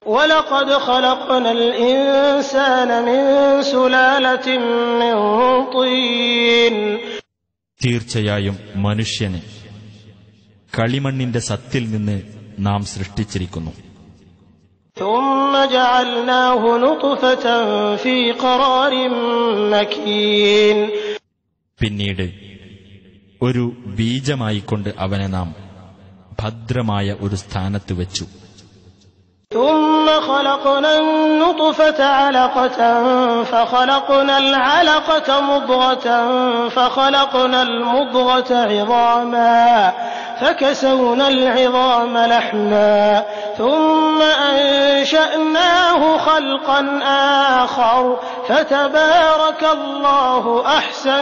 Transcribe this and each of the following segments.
ولقد خلقنا الإنسان من سلالة من طين തീർച്ചയായും മനുഷ്യനെ കളിമണ്ണിന്റെ സത്തിൽ നിന്ന് നാം സൃഷ്ടിച്ചിരിക്കുന്നു ثم جعلناه نطفة في قرار مكين പിന്നീട് ഒരു ബീജമായിക്കൊണ്ട് അവനെ നാം ഭദ്രമായ ഒരു സ്ഥാനത്ത് വെച്ചു ثم خلقنا النطفة علقة فخلقنا العلقة مضغة فخلقنا المضغة عظاما فكسونا العظام لحما ثم أنشأناه خلقا آخر فتبارك الله أحسن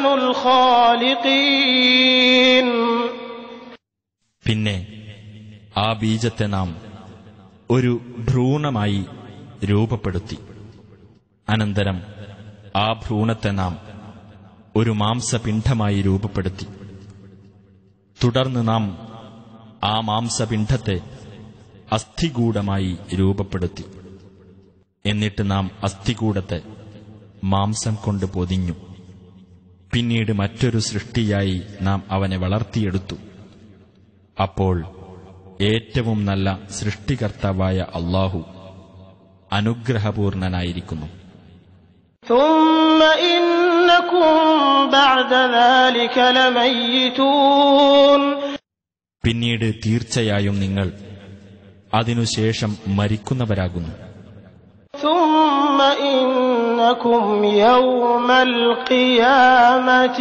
الخالقين പിന്നെ ആ ബീജത്തെ നാം ഒരു ഭ്രൂണമായി രൂപപ്പെടുത്തി അനന്തരം ആ ഭ്രൂണത്തെ നാം ഒരു മാംസപിണ്ഡമായി രൂപപ്പെടുത്തി തുടർന്ന് നാം ആ മാംസപിണ്ഡത്തെ അസ്ഥികൂടമായി രൂപപ്പെടുത്തി എന്നിട്ട് നാം അസ്ഥികൂടത്തെ മാംസം കൊണ്ട് പൊതിഞ്ഞു പിന്നീട് മറ്റൊരു സൃഷ്ടിയായി നാം അവനെ വളർത്തിയെടുത്തു അപ്പോൾ ഏറ്റവും നല്ല സൃഷ്ടികർത്താവായ അള്ളാഹു അനുഗ്രഹപൂർണനായിരിക്കുന്നു ثم إنكم بعد ذلك لميتون പിന്നീട് തീർച്ചയായും നിങ്ങൾ അതിനുശേഷം മരിക്കുന്നവരാകുന്നു ثم إنكم يوم القيامة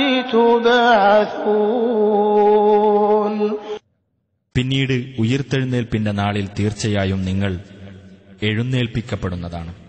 تبعثون പിന്നീട് ഉയിർത്തെഴുന്നേൽപ്പിന്റെ നാളിൽ തീർച്ചയായും നിങ്ങൾ എഴുന്നേൽപ്പിക്കപ്പെടുന്നതാണ്